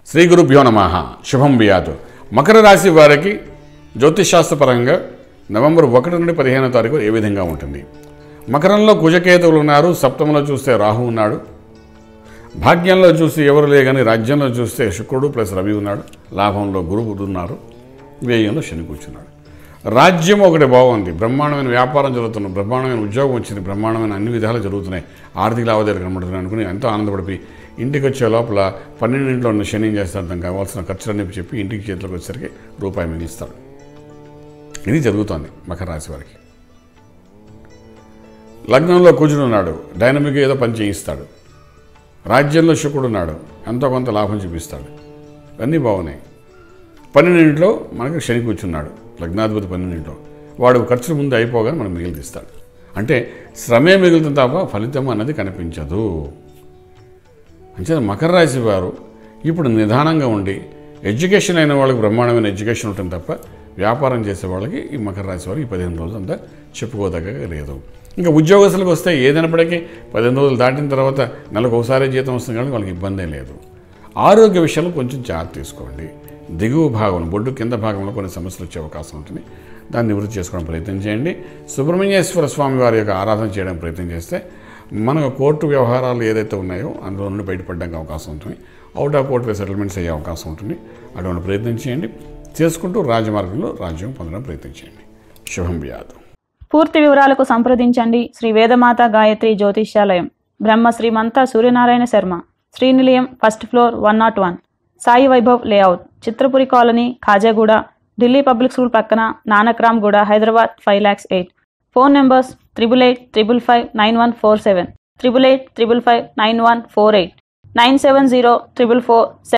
శ్రీ గురుభ్యో నమ శుభం బియాతు మకర రాశి వారికి జ్యోతిషాస్త్రపరంగా నవంబర్ ఒకటి నుండి పదిహేనో తారీఖు ఏ విధంగా ఉంటుంది మకరంలో కుజకేతువులు ఉన్నారు సప్తమంలో చూస్తే రాహు ఉన్నాడు భాగ్యంలో చూసి ఎవరు లే కానీ రాజ్యంలో చూస్తే శుక్రుడు ప్లస్ రవి ఉన్నాడు లాభంలో గురువు ఉన్నారు వ్యయంలో శని కూర్చున్నాడు రాజ్యం ఒకటి బాగుంది బ్రహ్మాండమైన వ్యాపారం జరుగుతుంది బ్రహ్మాండమైన ఉద్యోగం వచ్చింది బ్రహ్మాండమైన అన్ని విధాలు జరుగుతున్నాయి ఆర్థిక లావాదేవీలు కనబడుతున్నాయి అనుకుని ఎంతో ఆనందపడిపోయి ఇంటికి వచ్చే లోపల పన్నెండింట్లో ఉన్న శని ఏం చేస్తాడు దానికి కావాల్సిన ఖర్చులన్నీ చెప్పి ఇంటికి చేతిలోకి వచ్చేసరికి రూపాయి మిగిలిస్తాడు ఇది జరుగుతోంది మకర రాశి వారికి లగ్నంలో కుజుడు ఉన్నాడు డైనమిక్ ఏదో పని చేయిస్తాడు రాజ్యంలో శుక్రుడు ఉన్నాడు ఎంతో కొంత లాభం చూపిస్తాడు అన్నీ బాగున్నాయి పన్నెండింటిలో మనకి శని కూర్చున్నాడు లగ్నాధిపతి పన్నెండింటిలో వాడు ఖర్చులు ముందు అయిపోగానే మనం మిగిలి తీస్తాడు అంటే శ్రమే మిగులుతుంది తప్ప ఫలితం అన్నది కనిపించదు అంటే మకర రాశి వారు ఇప్పుడు నిదానంగా ఉండి ఎడ్యుకేషన్ అయిన వాళ్ళకి బ్రహ్మాండమైన ఎడ్యుకేషన్ ఉంటుంది తప్ప వ్యాపారం చేసే వాళ్ళకి ఈ మకర రాశి వారు ఈ పదిహేను రోజులు అంతా చెప్పుకోదగ్గ లేదు ఇంకా ఉద్యోగస్తులకు వస్తే ఏదైనప్పటికీ పదిహేను రోజులు దాటిన తర్వాత నెలకు ఒకసారి జీతం వస్తుంది కానీ వాళ్ళకి ఇబ్బందే లేదు ఆరోగ్య విషయంలో కొంచెం జాగ్రత్త తీసుకోండి దిగువ భాగం బొడ్డు కింద భాగంలో కొన్ని సమస్యలు వచ్చే అవకాశం ఉంటుంది దాన్ని నివృత్తి చేసుకోవడం ప్రయత్నం చేయండి సుబ్రహ్మణ్యేశ్వర స్వామి వారి యొక్క ఆరాధన చేయడం ప్రయత్నం చేస్తే మనకు కోర్టు వ్యవహారాలు ఏదైతే ఉన్నాయో అందులో నుండి బయటపడడానికి అవకాశం ఉంటుంది అవుట్ ఆఫ్ కోర్టు సెటిల్మెంట్స్ అయ్యే అవకాశం ఉంటుంది అటువంటి ప్రయత్నం చేయండి చేసుకుంటూ రాజమార్గంలో రాజ్యం పొందడం ప్రయత్నం చేయండి శుభం వ్యాధం పూర్తి వివరాలకు సంప్రదించండి Shri Vedamata Gayatri Jyotishyalayam Brahma Srimantha Suryanarayana Sharma Srinilayam first floor one nought one Sai Vaibhav layout Chitrapuri colony Khajaguda Delhi public school పక్కన Nanakram guda Hyderabad five lakhs eight phone numbers triple eight triple five nine one four seven triple eight triple five nine one four eight nine seven zero triple four